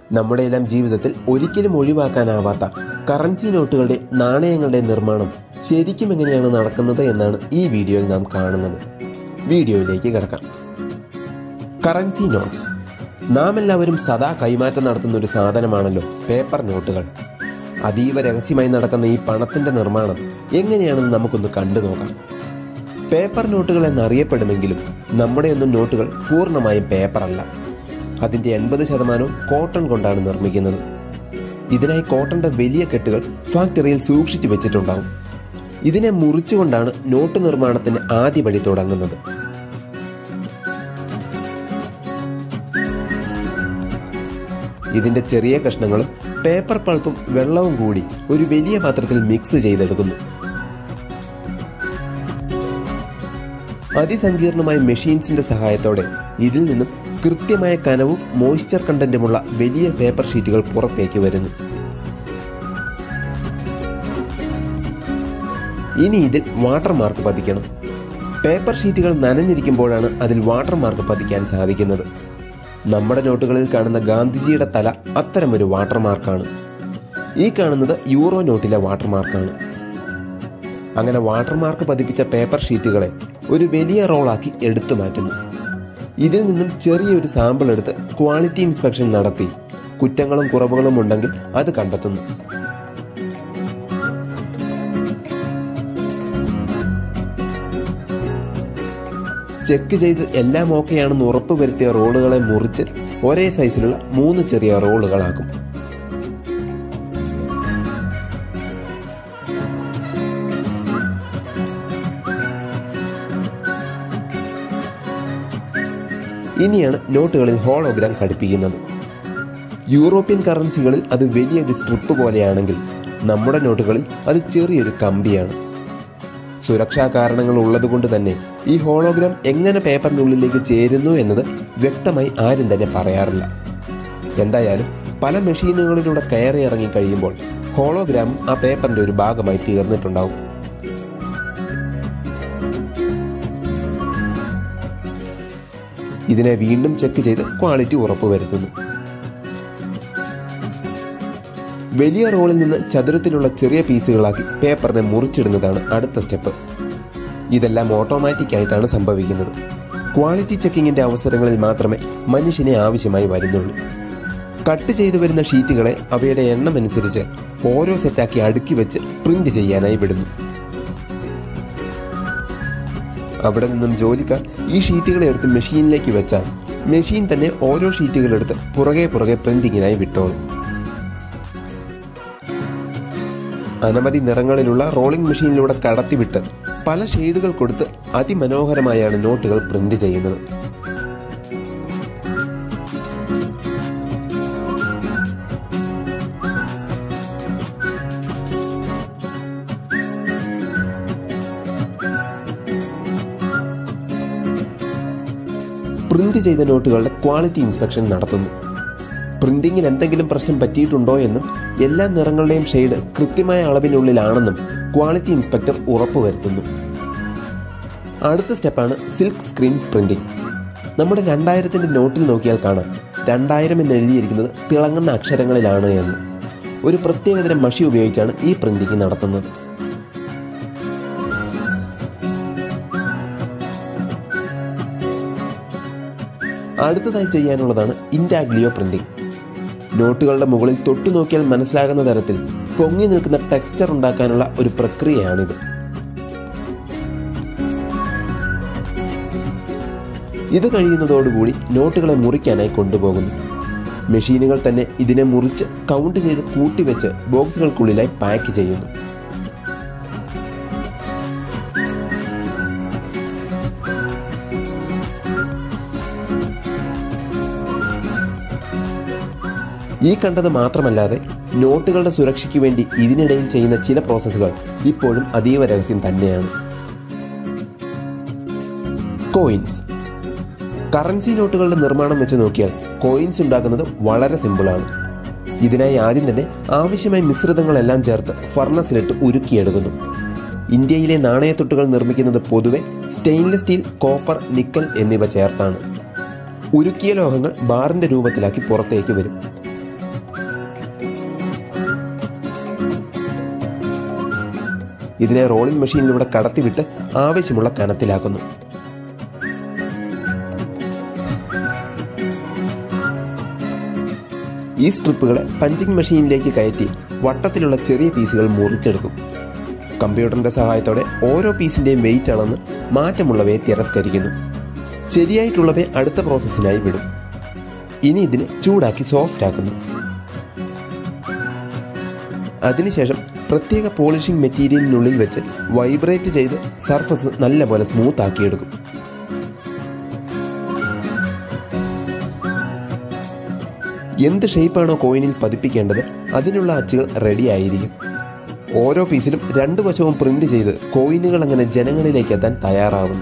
നമ്മുടെ എല്ലാം ജീവിതത്തിൽ ഒരിക്കലും ഒഴിവാക്കാനാവാത്ത കറൻസി നോട്ടുകളുടെ നാണയങ്ങളുടെ നിർമ്മാണം ശരിക്കും എങ്ങനെയാണ് നടക്കുന്നത് എന്നാണ് ഈ വീഡിയോയിൽ നാം കാണുന്നത് വീഡിയോയിലേക്ക് കിടക്കാം കറൻസി നോട്ട്സ് നാം എല്ലാവരും സദാ കൈമാറ്റം നടത്തുന്ന ഒരു സാധനമാണല്ലോ പേപ്പർ നോട്ടുകൾ അതീവ രഹസ്യമായി നടക്കുന്ന ഈ പണത്തിന്റെ നിർമ്മാണം എങ്ങനെയാണെന്ന് നമുക്കൊന്ന് കണ്ടു നോക്കാം പേപ്പർ നോട്ടുകൾ എന്നറിയപ്പെടുമെങ്കിലും നമ്മുടെയൊന്നും നോട്ടുകൾ പൂർണ്ണമായും പേപ്പറല്ല അതിന്റെ എൺപത് ശതമാനവും കോട്ടൺ കൊണ്ടാണ് നിർമ്മിക്കുന്നത് ഇതിനായി കോട്ടന്റെ വലിയ കെട്ടുകൾ ഫാക്ടറിയിൽ സൂക്ഷിച്ചു വെച്ചിട്ടുണ്ടാവും ഇതിനെ മുറിച്ചുകൊണ്ടാണ് നോട്ട് നിർമ്മാണത്തിന്റെ ആദ്യപടി തുടങ്ങുന്നത് ഇതിന്റെ ചെറിയ കഷ്ണങ്ങളും പേപ്പർ പൾപ്പും വെള്ളവും കൂടി ഒരു വലിയ പാത്രത്തിൽ മിക്സ് ചെയ്തെടുക്കുന്നു അതിസങ്കീർണമായ മെഷീൻസിന്റെ സഹായത്തോടെ ഇതിൽ നിന്നും കൃത്യമായ കനവും മോയ്സ്ചർ കണ്ടന്റുമുള്ള വലിയ പേപ്പർ ഷീറ്റുകൾ പുറത്തേക്ക് വരുന്നു ഇനി ഇതിൽ വാട്ടർ മാർക്ക് പതിക്കണം പേപ്പർ ഷീറ്റുകൾ നനഞ്ഞിരിക്കുമ്പോഴാണ് അതിൽ വാട്ടർ മാർക്ക് പതിക്കാൻ സാധിക്കുന്നത് നമ്മുടെ നോട്ടുകളിൽ കാണുന്ന ഗാന്ധിജിയുടെ തല അത്തരമൊരു വാട്ടർ മാർക്കാണ് ഈ കാണുന്നത് യൂറോ നോട്ടിലെ വാട്ടർ മാർക്കാണ് അങ്ങനെ വാട്ടർ മാർക്ക് പതിപ്പിച്ച പേപ്പർ ഷീറ്റുകളെ ഒരു വലിയ റോളാക്കി എടുത്തു മാറ്റുന്നു ഇതിൽ നിന്നും ചെറിയൊരു സാമ്പിൾ എടുത്ത് ക്വാളിറ്റി ഇൻസ്പെക്ഷൻ നടത്തി കുറ്റങ്ങളും കുറവുകളും ഉണ്ടെങ്കിൽ അത് കണ്ടെത്തുന്നു ചെക്ക് ചെയ്ത് എല്ലാം ഓക്കെയാണെന്ന് ഉറപ്പ് വരുത്തിയ റോളുകളെ മുറിച്ച് ഒരേ സൈസിലുള്ള മൂന്ന് ചെറിയ റോളുകളാക്കും ഇനിയാണ് നോട്ടുകളിൽ ഹോളോഗ്രാം ഘടിപ്പിക്കുന്നത് യൂറോപ്യൻ കറൻസികളിൽ അത് വലിയൊരു സ്ട്രിപ്പ് പോലെയാണെങ്കിൽ നമ്മുടെ നോട്ടുകളിൽ അത് ചെറിയൊരു കമ്പിയാണ് സുരക്ഷാ കാരണങ്ങൾ ഉള്ളതുകൊണ്ട് തന്നെ ഈ ഹോളോഗ്രാം എങ്ങനെ പേപ്പറിനുള്ളിലേക്ക് ചേരുന്നു എന്നത് വ്യക്തമായി ആരും തന്നെ പറയാറില്ല എന്തായാലും പല മെഷീനുകളിലൂടെ കയറി ഇറങ്ങി കഴിയുമ്പോൾ ഹോളോഗ്രാം ആ പേപ്പറിന്റെ ഒരു ഭാഗമായി തീർന്നിട്ടുണ്ടാവും ഇതിനെ വീണ്ടും ചെക്ക് ചെയ്ത് ക്വാളിറ്റി ഉറപ്പുവരുത്തുന്നു വലിയ റോളിൽ നിന്ന് ചതുരത്തിലുള്ള ചെറിയ പീസുകളാക്കി പേപ്പറിനെ മുറിച്ചിടുന്നതാണ് അടുത്ത സ്റ്റെപ്പ് ഇതെല്ലാം ഓട്ടോമാറ്റിക് ആയിട്ടാണ് സംഭവിക്കുന്നത് ക്വാളിറ്റി ചെക്കിങ്ങിന്റെ അവസരങ്ങളിൽ മാത്രമേ മനുഷ്യനെ ആവശ്യമായി വരുന്നുള്ളൂ കട്ട് ചെയ്തു വരുന്ന ഷീറ്റുകളെ അവയുടെ എണ്ണം അനുസരിച്ച് ഓരോ സെറ്റാക്കി അടുക്കി വെച്ച് പ്രിന്റ് ചെയ്യാനായി വിടുന്നു അവിടെ നിന്നും ജോലിക്കാർ ഈ ഷീറ്റുകളെ എടുത്ത് മെഷീനിലേക്ക് വെച്ചാൽ മെഷീൻ തന്നെ ഓരോ ഷീറ്റുകൾ എടുത്ത് പുറകെ പുറകെ പ്രിന്റിങ്ങിനായി വിട്ടോളും അനവധി നിറങ്ങളിലുള്ള റോളിംഗ് മെഷീനിലൂടെ കടത്തിവിട്ട് പല ഷെയ്ഡുകൾ കൊടുത്ത് അതിമനോഹരമായാണ് നോട്ടുകൾ പ്രിന്റ് ചെയ്യുന്നത് പ്രിന്റ് ചെയ്ത നോട്ടുകളുടെ ക്വാളിറ്റി ഇൻസ്പെക്ഷൻ നടത്തുന്നു പ്രിന്റിങ്ങിൽ എന്തെങ്കിലും പ്രശ്നം പറ്റിയിട്ടുണ്ടോ എന്നും എല്ലാ നിറങ്ങളുടെയും ഷെയ്ഡ് കൃത്യമായ അളവിനുള്ളിലാണെന്നും ക്വാളിറ്റി ഇൻസ്പെക്ടർ ഉറപ്പുവരുത്തുന്നു അടുത്ത സ്റ്റെപ്പാണ് സിൽക്ക് സ്ക്രീൻ പ്രിന്റിംഗ് നമ്മുടെ രണ്ടായിരത്തിന്റെ നോട്ടിൽ നോക്കിയാൽ കാണാം രണ്ടായിരം എന്ന് എഴുതിയിരിക്കുന്നത് തിളങ്ങുന്ന അക്ഷരങ്ങളിലാണ് എന്ന് ഒരു പ്രത്യേകതരം മഷി ഉപയോഗിച്ചാണ് ഈ പ്രിന്റിംഗ് നടത്തുന്നത് അടുത്തതായി ചെയ്യാനുള്ളതാണ് ഇൻഡാഗ്ലിയോ പ്രിന്റിംഗ് നോട്ടുകളുടെ മുകളിൽ തൊട്ടു നോക്കിയാൽ മനസ്സിലാകുന്ന തരത്തിൽ പൊങ്ങി നിൽക്കുന്ന ടെക്സ്ചർ ഉണ്ടാക്കാനുള്ള ഒരു പ്രക്രിയയാണിത് ഇത് കഴിയുന്നതോടുകൂടി നോട്ടുകളെ മുറിക്കാനായി കൊണ്ടുപോകുന്നു മെഷീനുകൾ തന്നെ ഇതിനെ മുറിച്ച് കൗണ്ട് ചെയ്ത് കൂട്ടിവെച്ച് ബോക്സുകൾക്കുള്ളിലായി പാക്ക് ചെയ്യുന്നു ഈ കണ്ടത് മാത്രമല്ലാതെ നോട്ടുകളുടെ സുരക്ഷയ്ക്ക് വേണ്ടി ഇതിനിടയിൽ ചെയ്യുന്ന ചില പ്രോസസ്സുകൾ ഇപ്പോഴും അതീവ രഹസ്യം തന്നെയാണ് കോയിൻസ് കറൻസി നോട്ടുകളുടെ നിർമ്മാണം വെച്ച് നോക്കിയാൽ കോയിൻസ് ഉണ്ടാക്കുന്നത് വളരെ സിമ്പിളാണ് ഇതിനായി ആദ്യം തന്നെ ആവശ്യമായ മിശ്രിതങ്ങളെല്ലാം ചേർത്ത് ഫർണസിലിട്ട് ഉരുക്കിയെടുക്കുന്നു ഇന്ത്യയിലെ നാണയത്തൊട്ടുകൾ നിർമ്മിക്കുന്നത് പൊതുവെ സ്റ്റെയിൻലെസ് സ്റ്റീൽ കോപ്പർ നിക്കൽ എന്നിവ ചേർത്താണ് ഉരുക്കിയ ലോഹങ്ങൾ ബാറിന്റെ രൂപത്തിലാക്കി പുറത്തേക്ക് വരും ഇതിനെ റോളിംഗ് മെഷീനിലൂടെ കടത്തിവിട്ട് ആവശ്യമുള്ള കനത്തിലാക്കുന്നു ഈ സ്ട്രിപ്പുകളെ പഞ്ചിങ് മെഷീനിലേക്ക് കയറ്റി വട്ടത്തിലുള്ള ചെറിയ പീസുകൾ മുറിച്ചെടുക്കും കമ്പ്യൂട്ടറിന്റെ സഹായത്തോടെ ഓരോ പീസിന്റെയും വെയിറ്റ് അളന്ന് മാറ്റമുള്ളവയെ തിരസ്കരിക്കുന്നു ശരിയായിട്ടുള്ളവയെ അടുത്ത പ്രോസസ്സിനായി വിടും ഇനി ഇതിനെ ചൂടാക്കി സോഫ്റ്റ് ആക്കുന്നു അതിനുശേഷം പ്രത്യേക പോളിഷിംഗ് മെറ്റീരിയലിനുള്ളിൽ വെച്ച് വൈബ്രേറ്റ് ചെയ്ത് സർഫസ് നല്ലപോലെ സ്മൂത്ത് ആക്കിയെടുക്കും എന്ത് ഷേപ്പാണോ കോയിനിൽ പതിപ്പിക്കേണ്ടത് അതിനുള്ള അച്ചുകൾ റെഡി ആയിരിക്കും ഓരോ പീസിലും രണ്ടു വശവും പ്രിന്റ് ചെയ്ത് കോയിനുകൾ അങ്ങനെ ജനങ്ങളിലേക്ക് എത്താൻ തയ്യാറാവുന്നു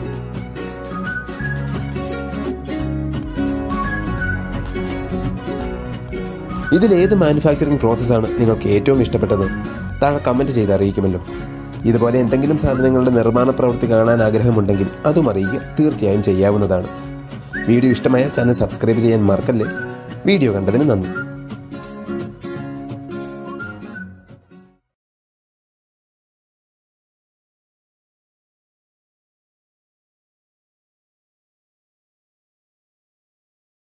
ഇതിൽ ഏത് മാനുഫാക്ചറിംഗ് പ്രോസസ്സാണ് നിങ്ങൾക്ക് ഏറ്റവും ഇഷ്ടപ്പെട്ടത് താഴെ കമൻറ്റ് ചെയ്ത് അറിയിക്കുമല്ലോ ഇതുപോലെ എന്തെങ്കിലും സാധനങ്ങളുടെ നിർമ്മാണ പ്രവൃത്തി കാണാൻ ആഗ്രഹമുണ്ടെങ്കിൽ അതും അറിയിക്കുക തീർച്ചയായും ചെയ്യാവുന്നതാണ് വീഡിയോ ഇഷ്ടമായ ചാനൽ സബ്സ്ക്രൈബ് ചെയ്യാൻ മറക്കല്ലേ വീഡിയോ കണ്ടതിന് നന്ദി